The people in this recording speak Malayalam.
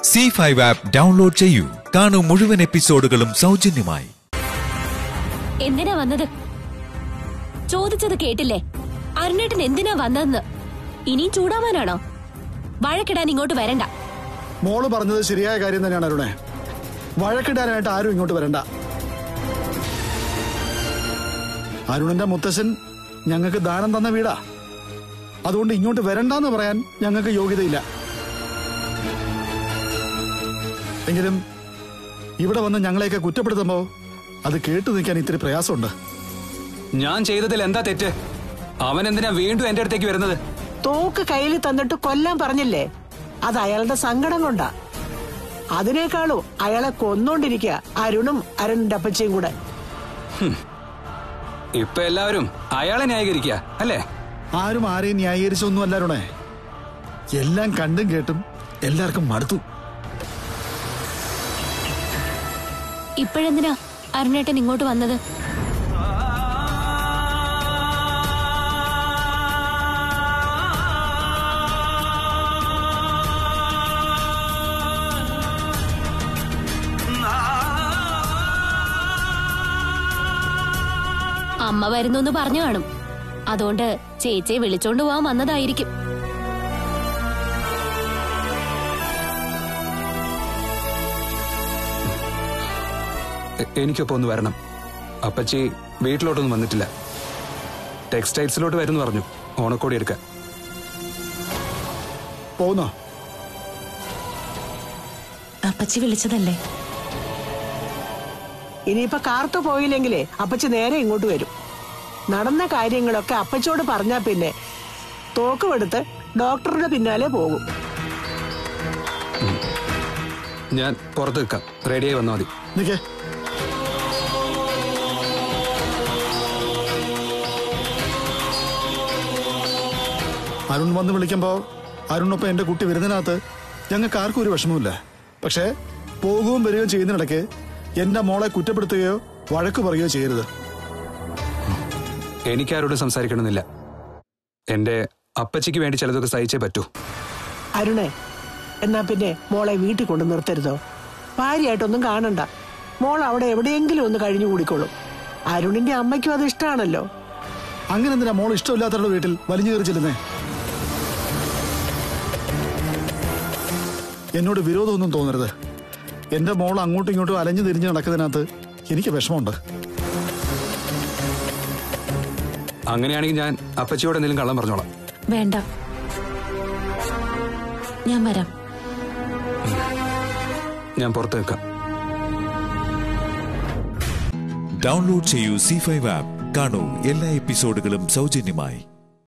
സി ഫൈവ് ആപ്പ് ഡൗൺലോഡ് ചെയ്യൂ കാണൂ മുഴുവൻ എപ്പിസോഡുകളും സൗജന്യമായി എന്തിനാ വന്നത് ചോദിച്ചത് കേട്ടില്ലേ അരുണേട്ടൻ എന്തിനാ വന്നതെന്ന് ഇനിയും ചൂടാവാനാണോ വഴക്കിടാൻ ഇങ്ങോട്ട് വരണ്ട മോള് പറഞ്ഞത് ശരിയായ കാര്യം തന്നെയാണ് അരുണേ വഴക്കിടാനായിട്ട് ആരും ഇങ്ങോട്ട് വരണ്ട അരുണന്റെ മുത്തശ്ശൻ ഞങ്ങൾക്ക് ദാനം തന്ന വീടാ അതുകൊണ്ട് ഇങ്ങോട്ട് വരണ്ടെന്ന് പറയാൻ ഞങ്ങൾക്ക് യോഗ്യതയില്ല എങ്കിലും ഇവിടെ വന്ന് ഞങ്ങളെയൊക്കെ കുറ്റപ്പെടുത്തുമ്പോ അത് കേട്ടു നിൽക്കാൻ ഇത്തിരി പ്രയാസമുണ്ട് ഞാൻ ചെയ്തതിൽ എന്താ തെറ്റ് അവൻ എന്തിനാ വീണ്ടും എന്റെ അടുത്തേക്ക് വരുന്നത് തോക്ക് കയ്യിൽ തന്നിട്ട് കൊല്ലാൻ പറഞ്ഞില്ലേ അത് അയാളുടെ സങ്കടം കൊണ്ടാ അതിനേക്കാളും അയാളെ കൊന്നോണ്ടിരിക്കുക അരുണും അരുണിന്റെ അപ്പച്ചയും കൂടെ ഇപ്പൊ എല്ലാവരും അയാളെ ന്യായീകരിക്കുക അല്ലേ ആരും ആരെയും ന്യായീകരിച്ചൊന്നും അല്ല അരുണേ എല്ലാം കണ്ടും കേട്ടും എല്ലാവർക്കും മടുത്തു ഇപ്പോഴെന്തിനാ അരുണേട്ടൻ ഇങ്ങോട്ട് വന്നത് അമ്മ വരുന്നു പറഞ്ഞു കാണും അതുകൊണ്ട് ചേച്ചിയെ വിളിച്ചോണ്ട് പോവാൻ വന്നതായിരിക്കും എ- എനിക്കൊപ്പം ഒന്ന് വരണം അപ്പച്ചി വീട്ടിലോട്ടൊന്നും വന്നിട്ടില്ല ടെക്സ്റ്റൈൽസിലോട്ട് വരുന്നു പറഞ്ഞു ഓണക്കോടി എടുക്കാൻ പോന്നോ അപ്പച്ചി വിളിച്ചതല്ലേ ഇനിയിപ്പൊ കാർത്തു പോയില്ലെങ്കിലേ അപ്പച്ചി നേരെ ഇങ്ങോട്ട് വരും നടന്ന കാര്യങ്ങളൊക്കെ അപ്പച്ചോട് പറഞ്ഞാ പിന്നെ തോക്കുമെടുത്ത് ഡോക്ടറുടെ പിന്നാലെ പോകും ഞാൻ പുറത്ത് നിൽക്കാം റെഡിയായി വന്നാൽ മതി നിക്കേ അരുൺ വന്ന് വിളിക്കുമ്പോ അരുണൊപ്പം എന്റെ കുട്ടി വരുന്നതിനകത്ത് ഞങ്ങൾക്ക് ആർക്കും ഒരു വിഷമമില്ല പക്ഷേ പോകുകയും വരികയും ചെയ്യുന്നതിനിടയ്ക്ക് എന്റെ മോളെ കുറ്റപ്പെടുത്തുകയോ വഴക്ക് പറയുകയോ ചെയ്യരുത് എനിക്കാരോടും സംസാരിക്കണമെന്നില്ല എന്റെ അപ്പച്ചിക്ക് വേണ്ടി ചിലതൊക്കെ സഹിച്ചേ പറ്റൂ അരുണേ എന്നാ പിന്നെ മോളെ വീട്ടിൽ കൊണ്ട് നിർത്തരുതോ ഭാര്യയായിട്ടൊന്നും കാണണ്ട മോൾ അവിടെ എവിടെയെങ്കിലും ഒന്ന് കഴിഞ്ഞു കൂടിക്കോളും അരുണിന്റെ അമ്മയ്ക്കും അത് ഇഷ്ടമാണല്ലോ അങ്ങനെ എന്തിനാ മോൾ ഇഷ്ടമില്ലാത്തവരുടെ വീട്ടിൽ വലിഞ്ഞു കയറി ചെല്ലുന്നേ എന്നോട് വിരോധമൊന്നും തോന്നരുത് എന്റെ മോൾ അങ്ങോട്ടും ഇങ്ങോട്ടും അലഞ്ഞു തിരിഞ്ഞ് നടക്കുന്നതിനകത്ത് എനിക്ക് വിഷമമുണ്ട് അങ്ങനെയാണെങ്കിൽ ഞാൻ അപ്പച്ചിയോട് എന്തെങ്കിലും കള്ളം പറഞ്ഞോളാം വേണ്ട ഞാൻ വരാം ഞാൻ പുറത്ത് നിൽക്കാം ഡൗൺലോഡ് ചെയ്യൂ സി ഫൈവ് ആപ്പ് കാണൂ എല്ലാ എപ്പിസോഡുകളും സൗജന്യമായി